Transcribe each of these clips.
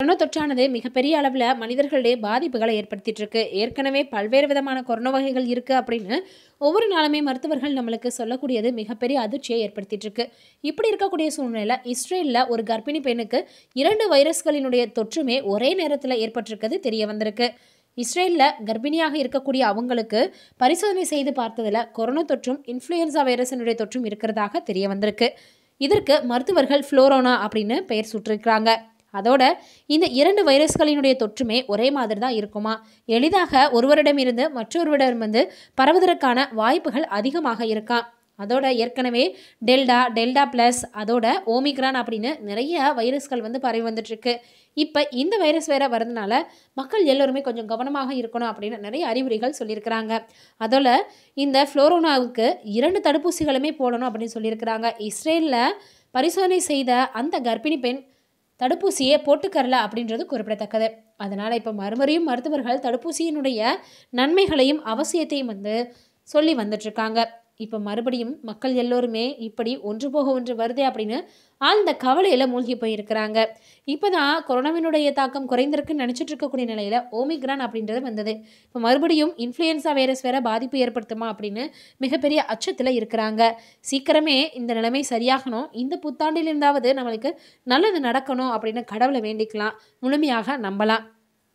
corona தொற்றானது மிகப்பெரிய அளவில் மனிதர்களுடைய பாதிப்புகளை ஏற்படுத்திட்டு இருக்கு ஏற்கனவே பல்வேறு விதமான கொரோனா வகைகள் இருக்குது அப்படின்னு ஒவ்வொரு நாளுமே மருத்துவர்கள் நம்மளுக்கு சொல்லக்கூடியது மிகப்பெரிய அதிர்ச்சியை ஏற்படுத்திட்டு இருக்கு இப்படி இருக்கக்கூடிய சூழ்நிலையில் இஸ்ரேலில் ஒரு கர்ப்பிணி பெண்ணுக்கு இரண்டு வைரஸ்களினுடைய தொற்றுமே ஒரே நேரத்தில் ஏற்பட்டிருக்கிறது தெரிய வந்திருக்கு இஸ்ரேலில் கர்ப்பிணியாக இருக்கக்கூடிய அவங்களுக்கு பரிசோதனை செய்து பார்த்ததில் கொரோனா தொற்றும் இன்ஃப்ளூயன்சா வைரஸினுடைய தொற்றும் இருக்கிறதாக தெரிய வந்திருக்கு இதற்கு மருத்துவர்கள் ஃப்ளோரோனா அப்படின்னு பெயர் சுட்டிருக்கிறாங்க அதோட இந்த இரண்டு வைரஸ்களினுடைய தொற்றுமே ஒரே மாதிரி தான் இருக்குமா எளிதாக ஒருவரிடமிருந்து மற்றொருவரிடம் வந்து பரவுவதற்கான வாய்ப்புகள் அதிகமாக இருக்காம் அதோட ஏற்கனவே டெல்டா டெல்டா ப்ளஸ் அதோட ஓமிக்ரான் அப்படின்னு நிறைய வைரஸ்கள் வந்து பரவி வந்துட்டுருக்கு இப்போ இந்த வைரஸ் வேற வரதுனால மக்கள் எல்லோருமே கொஞ்சம் கவனமாக இருக்கணும் அப்படின்னு நிறைய அறிவுரைகள் சொல்லியிருக்கிறாங்க அதோட இந்த ஃப்ளோரோனாவுக்கு இரண்டு தடுப்பூசிகளுமே போடணும் அப்படின்னு சொல்லியிருக்கிறாங்க இஸ்ரேலில் பரிசோதனை செய்த அந்த கர்ப்பிணி பெண் தடுப்பூசியே போட்டுக்கரல அப்படின்றது குறிப்பிடத்தக்கது அதனால் இப்போ மறுமுறையும் மருத்துவர்கள் தடுப்பூசியினுடைய நன்மைகளையும் அவசியத்தையும் வந்து சொல்லி வந்துட்டுருக்காங்க இப்போ மறுபடியும் மக்கள் எல்லோருமே இப்படி ஒன்று போக ஒன்று வருதே அப்படின்னு ஆழ்ந்த கவலையில் மூழ்கி போயிருக்கிறாங்க இப்போ தான் கொரோனாவினுடைய தாக்கம் குறைந்திருக்குன்னு நினச்சிட்டு இருக்கக்கூடிய நிலையில் ஓமிக்ரான் அப்படின்றது வந்தது இப்போ மறுபடியும் இன்ஃப்ளூயன்சா வைரஸ் வேற பாதிப்பு ஏற்படுத்துமா அப்படின்னு மிகப்பெரிய அச்சத்தில் இருக்கிறாங்க சீக்கிரமே இந்த நிலைமை சரியாகணும் இந்த புத்தாண்டிலிருந்தாவது நம்மளுக்கு நல்லது நடக்கணும் அப்படின்னு கடவுளை வேண்டிக்கலாம் முழுமையாக நம்பலாம்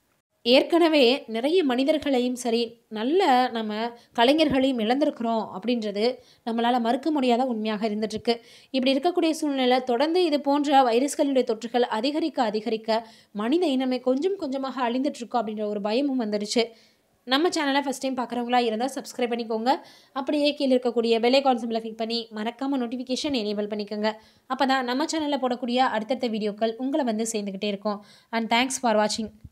ஏற்கனவே நிறைய மனிதர்களையும் சரி நல்ல நம்ம கலைஞர்களையும் இழந்திருக்கிறோம் அப்படின்றது நம்மளால் மறுக்க முடியாத உண்மையாக இருந்துகிட்ருக்கு இப்படி இருக்கக்கூடிய சூழ்நிலை தொடர்ந்து இது போன்ற வைரஸ்களினுடைய தொற்றுகள் அதிகரிக்க அதிகரிக்க மனித இனமே கொஞ்சம் கொஞ்சமாக அழிந்துட்டுருக்கோம் அப்படின்ற ஒரு பயமும் வந்துடுச்சு நம்ம சேனலை ஃபஸ்ட் டைம் பார்க்குறவங்களா இருந்தால் சப்ஸ்கிரைப் பண்ணிக்கோங்க அப்படியே கீழே இருக்கக்கூடிய பெல் ஐக்கான் சிம்பிளை கிளிக் பண்ணி மறக்காமல் நோட்டிஃபிகேஷன் எனேபிள் பண்ணிக்கோங்க அப்போ தான் நம்ம சேனலில் போடக்கூடிய அடுத்தடுத்த வீடியோக்கள் உங்களை வந்து சேர்ந்துக்கிட்டே இருக்கும் அண்ட் தேங்க்ஸ் ஃபார் வாட்சிங்